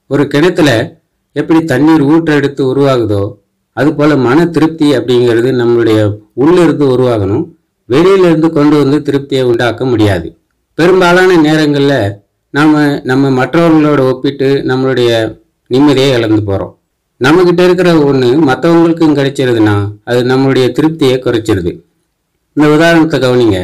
ஒரு கிணத்துல எப்படி தண்ணீர் ஊற்றெடுத்து உருவாகுதோ அதுபோல மன திருப்தி அப்படிங்கிறது நம்மளுடைய உள்ளிருந்து உருவாகணும் வெளியில இருந்து கொண்டு வந்து திருப்தியை உண்டாக்க முடியாது பெரும்பாலான நேரங்களில் நாம நம்ம மற்றவர்களோட ஒப்பிட்டு நம்மளுடைய நிம்மதியை இழந்து போகிறோம் நம்மக்கிட்ட இருக்கிற ஒன்று மற்றவங்களுக்கும் கிடைச்சிருதுன்னா அது நம்மளுடைய திருப்தியை குறைச்சிருது இந்த உதாரணத்தை கவனிங்க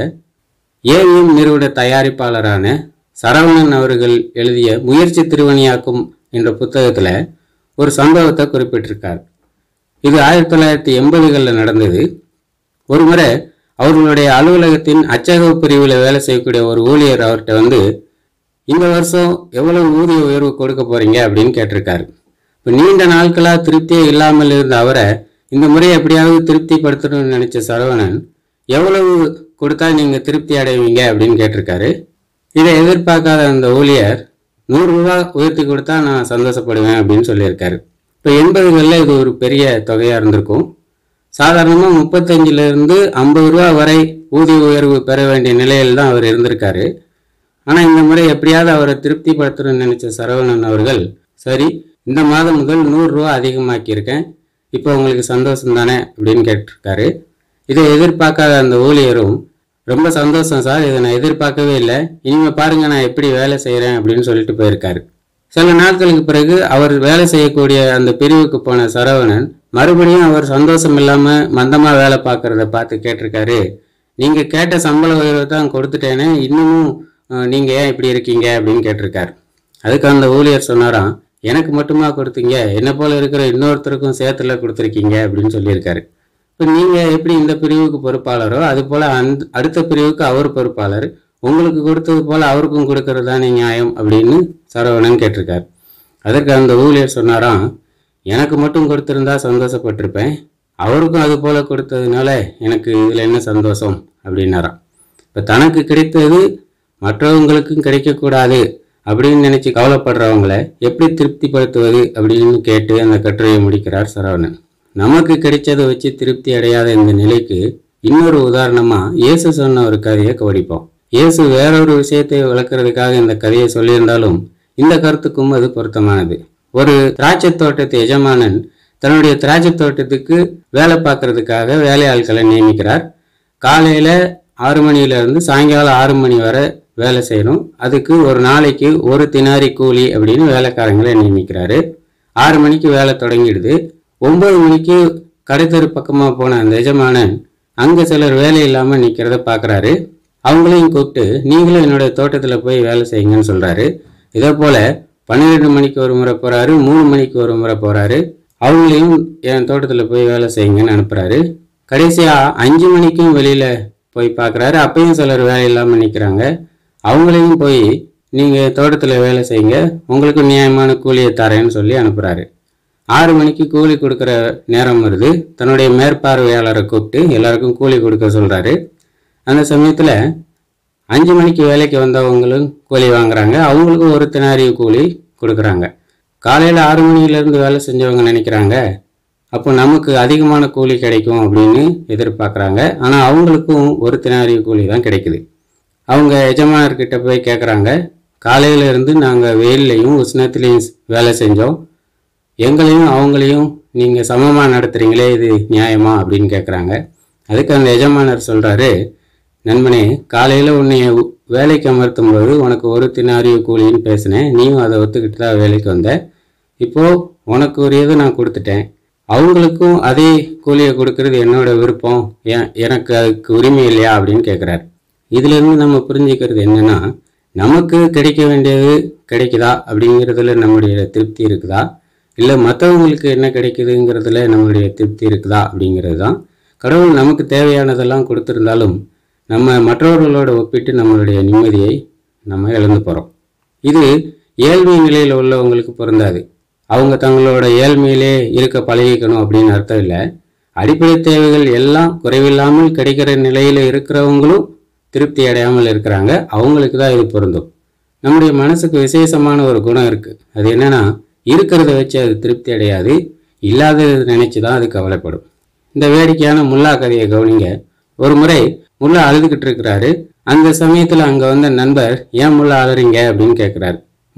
ஏவிஎம் நிறுவன தயாரிப்பாளரான சரவணன் அவர்கள் எழுதிய முயற்சி திருவணியாக்கும் என்ற புத்தகத்தில் ஒரு சம்பவத்தை குறிப்பிட்டிருக்கார் இது ஆயிரத்தி தொள்ளாயிரத்தி எண்பதுகளில் நடந்தது ஒரு முறை அவர்களுடைய அலுவலகத்தின் அச்சக பிரிவில் வேலை செய்யக்கூடிய ஒரு ஊழியர் அவர்கிட்ட வந்து இந்த வருஷம் எவ்வளவு ஊதிய உயர்வு கொடுக்க போறீங்க அப்படின்னு கேட்டிருக்காரு இப்போ நீண்ட நாட்களாக திருப்தியே இல்லாமல் இருந்த அவரை இந்த முறை எப்படியாவது திருப்திப்படுத்தணும்னு நினைச்ச சரவணன் எவ்வளவு கொடுத்தா நீங்க திருப்தி அடைவீங்க அப்படின்னு கேட்டிருக்காரு இதை எதிர்பார்க்காத அந்த ஊழியர் நூறு ரூபாய் உயர்த்தி கொடுத்தா நான் சந்தோஷப்படுவேன் அப்படின்னு சொல்லியிருக்காரு இப்போ எண்பதுகளில் இது ஒரு பெரிய தொகையாக இருந்திருக்கும் சாதாரணமாக முப்பத்தஞ்சுல இருந்து ஐம்பது ரூபா வரை ஊதிய உயர்வு பெற வேண்டிய நிலையில் தான் அவர் இருந்திருக்காரு ஆனால் இந்த முறை எப்படியாவது அவரை திருப்திப்படுத்தணும்னு நினைச்ச சரவணன் அவர்கள் சரி இந்த மாதம் முதல் நூறுரூவா அதிகமாக்கியிருக்கேன் இப்போ உங்களுக்கு சந்தோஷம் தானே அப்படின்னு கேட்டிருக்காரு இதை எதிர்பார்க்காத அந்த ஊழியரும் ரொம்ப சந்தோஷம் சார் இதை நான் எதிர்பார்க்கவே இல்லை இனிமேல் பாருங்க நான் எப்படி வேலை செய்கிறேன் அப்படின்னு சொல்லிட்டு போயிருக்காரு சில நாட்களுக்கு பிறகு அவர் வேலை செய்யக்கூடிய அந்த பிரிவுக்கு போன சரவணன் மறுபடியும் அவர் சந்தோஷம் இல்லாமல் மந்தமாக வேலை பார்க்கறத பார்த்து கேட்டிருக்காரு நீங்கள் கேட்ட சம்பள உயர்வை தான் கொடுத்துட்டேனே இன்னமும் அஹ், நீங்க ஏன் இப்படி இருக்கீங்க அப்படின்னு கேட்டிருக்காரு அதுக்கு அந்த ஊழியர் சொன்னாராம் எனக்கு மட்டுமா கொடுத்தீங்க என்ன போல இருக்கிற இன்னொருத்தருக்கும் சேர்த்துல கொடுத்துருக்கீங்க அப்படின்னு சொல்லியிருக்காரு இப்போ நீங்க எப்படி இந்த பிரிவுக்கு பொறுப்பாளரோ அது போல அந்த அடுத்த பிரிவுக்கு அவர் பொறுப்பாளர் உங்களுக்கு கொடுத்தது போல அவருக்கும் கொடுக்கறது தானே நியாயம் அப்படின்னு சரவணன் கேட்டிருக்காரு அதற்கு அந்த ஊழியர் சொன்னாராம் எனக்கு மட்டும் கொடுத்திருந்தா சந்தோஷப்பட்டிருப்பேன் அவருக்கும் அது போல கொடுத்ததுனால எனக்கு இதில் என்ன சந்தோஷம் அப்படின்னாராம் இப்போ தனக்கு கிடைத்தது மற்றவங்களுக்கும் கிடைக்கக்கூடாது அப்படின்னு நினைச்சு கவலைப்படுறவங்கள எப்படி திருப்திப்படுத்துவது அப்படின்னு கேட்டு அந்த கட்டுரையை முடிக்கிறார் சரவணன் நமக்கு கிடைச்சதை வச்சு திருப்தி அடையாத இந்த நிலைக்கு இன்னொரு உதாரணமா இயேசு சொன்ன ஒரு கதையை கவனிப்போம் இயேசு வேறொரு விஷயத்தை விளக்குறதுக்காக இந்த கதையை சொல்லியிருந்தாலும் இந்த கருத்துக்கும் அது பொருத்தமானது ஒரு திராட்சை தோட்டத்து எஜமானன் தன்னுடைய திராட்சை தோட்டத்துக்கு வேலை பார்க்கறதுக்காக வேலையாட்களை நியமிக்கிறார் காலையில ஆறு மணியில இருந்து சாயங்காலம் ஆறு மணி வரை வேலை செய்யணும் அதுக்கு ஒரு நாளைக்கு ஒரு தினாரி கூலி அப்படின்னு வேலைக்காரங்களை நியமிக்கிறாரு ஆறு மணிக்கு வேலை தொடங்கிடுது ஒன்பது மணிக்கு கடைத்தெரு பக்கமாக போன அந்த எஜமானன் அங்கே சிலர் வேலை இல்லாமல் நிற்கிறத பார்க்குறாரு அவங்களையும் கூப்பிட்டு நீங்களும் என்னுடைய தோட்டத்தில் போய் வேலை செய்யுங்கன்னு சொல்கிறாரு இதே போல் பன்னிரெண்டு மணிக்கு ஒரு முறை போகிறாரு மூணு மணிக்கு ஒரு முறை போகிறாரு அவங்களையும் என் தோட்டத்தில் போய் வேலை செய்யுங்கன்னு அனுப்புகிறாரு கடைசியாக அஞ்சு மணிக்கும் வெளியில் போய் பார்க்குறாரு அப்பயும் சிலர் வேலை இல்லாமல் நிற்கிறாங்க அவங்களையும் போய் நீங்கள் தோட்டத்தில் வேலை செய்யுங்க உங்களுக்கு நியாயமான கூலியை தரேன்னு சொல்லி அனுப்புகிறாரு ஆறு மணிக்கு கூலி கொடுக்குற நேரம் வருது தன்னுடைய மேற்பார்வையாளரை கூப்பிட்டு எல்லாருக்கும் கூலி கொடுக்க சொல்கிறாரு அந்த சமயத்தில் அஞ்சு மணிக்கு வேலைக்கு வந்தவங்களும் கூலி வாங்குறாங்க அவங்களுக்கும் ஒரு தினாரி கூலி கொடுக்குறாங்க காலையில் ஆறு மணிலேருந்து வேலை செஞ்சவங்க நினைக்கிறாங்க அப்போ நமக்கு அதிகமான கூலி கிடைக்கும் அப்படின்னு எதிர்பார்க்குறாங்க ஆனால் அவங்களுக்கும் ஒரு தினாரி கூலி தான் கிடைக்குது அவங்க எஜமானர்கிட்ட போய் கேட்குறாங்க காலையில இருந்து நாங்கள் வெயில்லையும் உஷ்ணத்துலேயும் வேலை செஞ்சோம் எங்களையும் அவங்களையும் நீங்கள் சமமாக நடத்துகிறீங்களே இது நியாயமா அப்படின்னு கேட்குறாங்க அதுக்கு அந்த எஜமானர் சொல்கிறாரு நண்பனே காலையில் உன்னை உ- வேலைக்கு அமர்த்தும் போது உனக்கு ஒரு தினாரிய கூலின்னு பேசினேன் நீயும் அதை ஒத்துக்கிட்டு தான் வேலைக்கு வந்த இப்போது உனக்கு உரியதை நான் கொடுத்துட்டேன் அவங்களுக்கும் அதே கூலியை கொடுக்கறது என்னோட விருப்பம் ஏன் எனக்கு அதுக்கு உரிமை இல்லையா அப்படின்னு கேட்குறாரு இதிலிருந்து நம்ம புரிஞ்சுக்கிறது என்னன்னா நமக்கு கிடைக்க வேண்டியது கிடைக்குதா அப்படிங்கிறதுல நம்முடைய திருப்தி இருக்குதா இல்லை மற்றவங்களுக்கு என்ன கிடைக்குதுங்கிறதுல நம்மளுடைய திருப்தி இருக்குதா அப்படிங்கிறது தான் கடவுள் நமக்கு தேவையானதெல்லாம் கொடுத்துருந்தாலும் நம்ம மற்றவர்களோட ஒப்பிட்டு நம்மளுடைய நிம்மதியை நம்ம இழந்து போகிறோம் இது ஏழ்மை நிலையில் உள்ளவங்களுக்கு பொருந்தாது அவங்க தங்களோட ஏழ்மையிலே இருக்க பழகிக்கணும் அப்படின்னு அர்த்தம் இல்லை அடிப்படை தேவைகள் எல்லாம் குறைவில்லாமல் கிடைக்கிற நிலையில் இருக்கிறவங்களும் திருப்தி அடையாமல் இருக்கிறாங்க அவங்களுக்கு தான் இது பொருந்தும் நம்முடைய மனசுக்கு விசேஷமான ஒரு குணம் இருக்கு அது என்னன்னா இருக்கிறத வச்சு அது திருப்தி அடையாது இல்லாததை நினைச்சு தான் அது கவலைப்படும் இந்த வேடிக்கையான முல்லா கதையை கவனிங்க ஒரு முறை முல்லா அழுதுகிட்டு இருக்கிறாரு அந்த சமயத்துல அங்க வந்த நண்பர் ஏன் முல்லா அழுறீங்க அப்படின்னு கேட்கிறாரு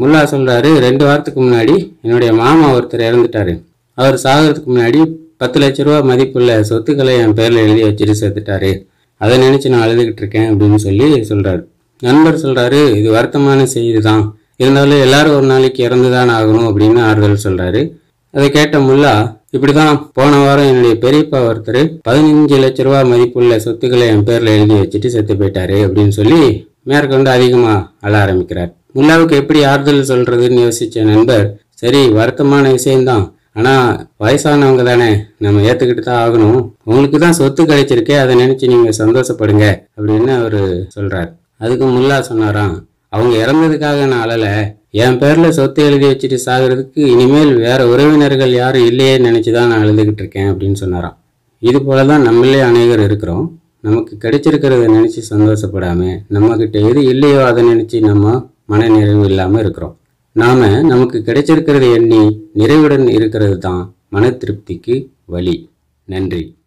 முல்லா சொல்றாரு ரெண்டு வாரத்துக்கு முன்னாடி என்னுடைய மாமா ஒருத்தர் இறந்துட்டாரு அவர் சாகிறதுக்கு முன்னாடி பத்து லட்ச ரூபா மதிப்புள்ள சொத்துக்களை என் பேர்ல எழுதி வச்சுட்டு சேர்த்துட்டாரு அதை நினைச்சு நான் அழுதுகிட்டு இருக்கேன் அப்படின்னு சொல்லி சொல்றாரு நண்பர் சொல்றாரு இது வருத்தமான செய்தி தான் இருந்தாலும் எல்லாரும் ஒரு நாளைக்கு இறந்துதான் ஆகணும் அப்படின்னு ஆறுதல் சொல்றாரு அதை கேட்ட முல்லா இப்படிதான் போன வாரம் என்னுடைய பெரியப்பா ஒருத்தர் பதினஞ்சு லட்ச ரூபா மதிப்புள்ள சொத்துக்களை என் பேர்ல எழுதி வச்சுட்டு செத்து போயிட்டாரு அப்படின்னு சொல்லி மேற்கொண்டு அதிகமா அழ ஆரம்பிக்கிறார் முல்லாவுக்கு எப்படி ஆறுதல் சொல்றதுன்னு யோசிச்ச நண்பர் சரி வருத்தமான விஷயம்தான் ஆனா வயசானவங்க தானே நம்ம ஏத்துக்கிட்டு தான் ஆகணும் உங்களுக்கு தான் சொத்து கிடைச்சிருக்கே அதை நினைச்சு நீங்க சந்தோஷப்படுங்க அப்படின்னு அவரு சொல்றார் அதுக்கு முல்லா சொன்னாராம் அவங்க இறந்ததுக்காக நான் அழல என் பேர்ல சொத்து எழுதி வச்சுட்டு சாகிறதுக்கு இனிமேல் வேற உறவினர்கள் யாரும் இல்லையே நினைச்சுதான் நான் அழுதுகிட்டு இருக்கேன் அப்படின்னு சொன்னாராம் இது போலதான் நம்மளே அநேகர் இருக்கிறோம் நமக்கு கிடைச்சிருக்கிறத நினைச்சு சந்தோஷப்படாம நம்ம கிட்ட எது இல்லையோ அதை நினைச்சு நம்ம மன நிறைவு இல்லாம இருக்கிறோம் நாம நமக்கு கிடைச்சிருக்கிறத எண்ணி நிறைவுடன் இருக்கிறது தான் மன திருப்திக்கு வழி நன்றி